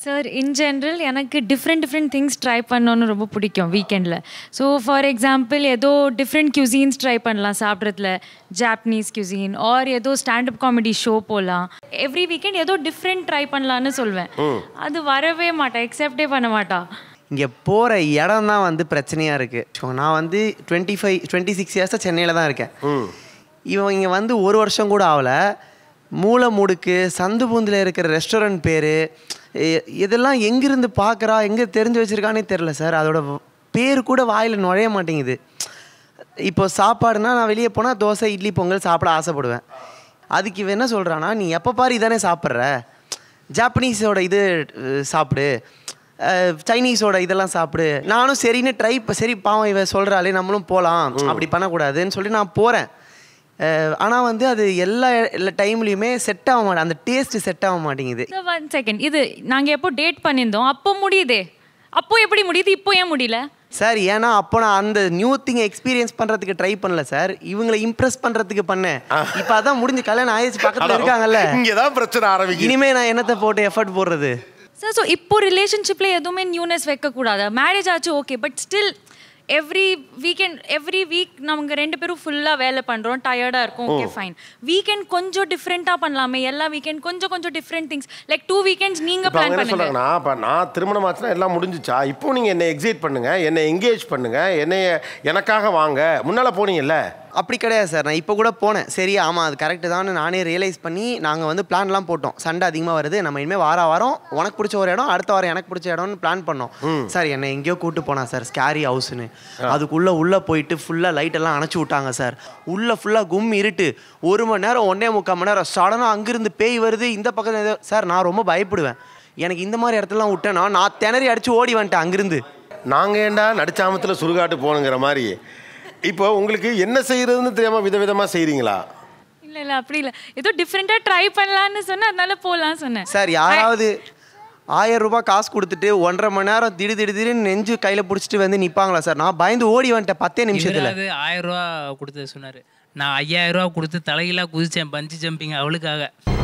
sir in general எனக்கு different different things try பண்ணணும்னு ரொம்ப பிடிக்கும் வீக்கெண்டில் ஸோ ஃபார் எக்ஸாம்பிள் ஏதோ டிஃப்ரெண்ட் cuisines ட்ரை பண்ணலாம் சாப்பிட்றதுல ஜாப்பனீஸ் cuisine ஆர் ஏதோ ஸ்டாண்டப் காமெடி ஷோ போகலாம் எவ்ரி வீக்கெண்ட் ஏதோ டிஃப்ரெண்ட் ட்ரை பண்ணலான்னு சொல்வேன் அது வரவே மாட்டேன் எக்ஸெப்டே பண்ண மாட்டா இங்கே போகிற இடம் தான் வந்து பிரச்சனையாக இருக்குது நான் வந்து டுவெண்ட்டி ஃபைவ் டுவெண்ட்டி சிக்ஸ் இயர்ஸாக சென்னையில் தான் இருக்கேன் இவன் இங்கே வந்து ஒரு வருஷம் கூட ஆகலை மூளை முடுக்கு சந்து பூந்தில் இருக்கிற ரெஸ்டாரண்ட் பேர் இதெல்லாம் எங்கிருந்து பார்க்குறா எங்கே தெரிஞ்சு வச்சுருக்கானே தெரில சார் அதோட வ- பேர் கூட வாயில் நுழைய மாட்டேங்குது இப்போ சாப்பாடுனா நான் வெளியே போனால் தோசை இட்லி பொங்கல் சாப்பிட ஆசைப்படுவேன் அதுக்கு இவன் என்ன சொல்கிறான்னா நீ எப்போ பாரு இதானே சாப்பிட்ற ஜாப்பனீஸோட இது அஹ், சாப்பிடு அஹ், சைனீஸோட இதெல்லாம் சாப்பிடு நானும் சரின்னு ட்ரை சரி பாவம் இவ சொல்கிறாளே நம்மளும் போகலாம் அப்படி பண்ணக்கூடாதுன்னு சொல்லி நான் போகிறேன் ஆனால் வந்து அது எல்லா எல்லா டைம்லேயுமே செட் ஆக மாட்டேன் அந்த டேஸ்ட் செட் ஆக மாட்டேங்குது ஒன் செகண்ட் இது நாங்கள் எப்போ டேட் பண்ணியிருந்தோம் அப்போ முடியுதே அப்போ எப்படி முடியுது இப்போ ஏன் முடியல சார் ஏன்னா அப்போ நான் அந்த நியூ திங் எக்ஸ்பீரியன்ஸ் பண்ணுறதுக்கு ட்ரை பண்ணல சார் இவங்களை இம்ப்ரெஸ் பண்ணுறதுக்கு பண்ணேன் இப்போ அதான் முடிஞ்சு கல்யாணம் ஆயிடுச்சு பக்கத்தில் இருக்காங்கல்ல இங்கதான் பிரச்சனை ஆரம்பிக்குது இனிமே நான் என்னத்தை போட்டு எஃபர்ட் போடுறது சார் ஸோ இப்போ ரிலேஷன்ஷிப்பில் எதுவுமே நியூனஸ் வைக்கக்கூடாது மேரேஜ் ஆச்சு okay but still every weekend every week நமக்கு ரெண்டு பேரும் ஃபுல்லாக வேலை பண்ணுறோம் டயர்டாக இருக்கும் ஓகே ஃபைன் வீக்கெண்ட் கொஞ்சம் டிஃப்ரெண்ட்டாக பண்ணலாமே எல்லா வீக்கெண்ட் கொஞ்சம் கொஞ்சம் different things like two weekends நீங்கள் இப்போ அவங்க பிளான் என்ன பண்ணுங்க சொல்றாங்கன்னா இப்போ நான் திருமணம் ஆச்சுன்னா எல்லாம் முடிஞ்சுச்சா இப்போ நீங்க என்னை எக்ஸைட் பண்ணுங்க என்னை எங்கேஜ் பண்ணுங்க என்னைய எனக்காக வாங்க முன்னால போனீங்கல்ல அப்படி கிடையாது சார் நான் இப்போ கூட போனேன் சரி ஆமாம் அது கரெக்டு தான் நானே ரியலைஸ் பண்ணி நாங்கள் வந்து பிளான்லாம் போட்டோம் சண்டை அதிகமாக வருது நம்ம இனிமேல் வார வாரம் உனக்கு பிடிச்ச ஒரு இடம் அடுத்த வாரம் எனக்கு பிடிச்ச இடம்னு பிளான் பண்ணோம் சார் என்னை எங்கேயோ கூட்டு போனா சார் ஸ்கேரி ஹவுஸ்னு அதுக்குள்ளே உள்ளே போயிட்டு ஃபுல்லாக லைட்டெல்லாம் அணைச்சி விட்டாங்க சார் உள்ளே ஃபுல்லாக கும் இருட்டு ஒரு மணி நேரம் ஒன்றே முக்கால் மணி நேரம் சடனாக அங்கிருந்து பேய் வருது இந்த பக்கம் ஏதோ சார் நான் ரொம்ப பயப்படுவேன் எனக்கு இந்த மாதிரி இடத்துலலாம் விட்டேன்னா நான் திணறி அடிச்சு ஓடி வந்துட்டேன் அங்கிருந்து நாங்க ஏண்டா நடிச்சாமத்தில் சுடுகாட்டு போகணுங்கிற மாதிரி இப்போ உங்களுக்கு என்ன செய்யறதுன்னு தெரியாம விதவிதமா செய்றீங்களா இல்லை இல்லை அப்படி இல்லை ஏதோ டிஃப்ரெண்ட்டாக ட்ரை பண்ணலான்னு சொன்னேன் அதனால போகலான்னு சொன்னேன் சார் யாராவது ஆயிரம் ரூபாய் காசு கொடுத்துட்டு ஒன்றரை மணி நேரம் திடு திடு திடீர்னு நெஞ்சு கையில் பிடிச்சிட்டு வந்து நிற்பாங்களா சார் நான் பயந்து ஓடி வந்துட்டேன் பத்தே நிமிஷத்தில் இவராவது ஆயிரம் ரூபா கொடுத்து சொன்னாரு நான் ஐயாயிரம் ரூபா கொடுத்து தலைகீழா குதிச்சேன் பஞ்சு ஜம்பிங் அவளுக்காக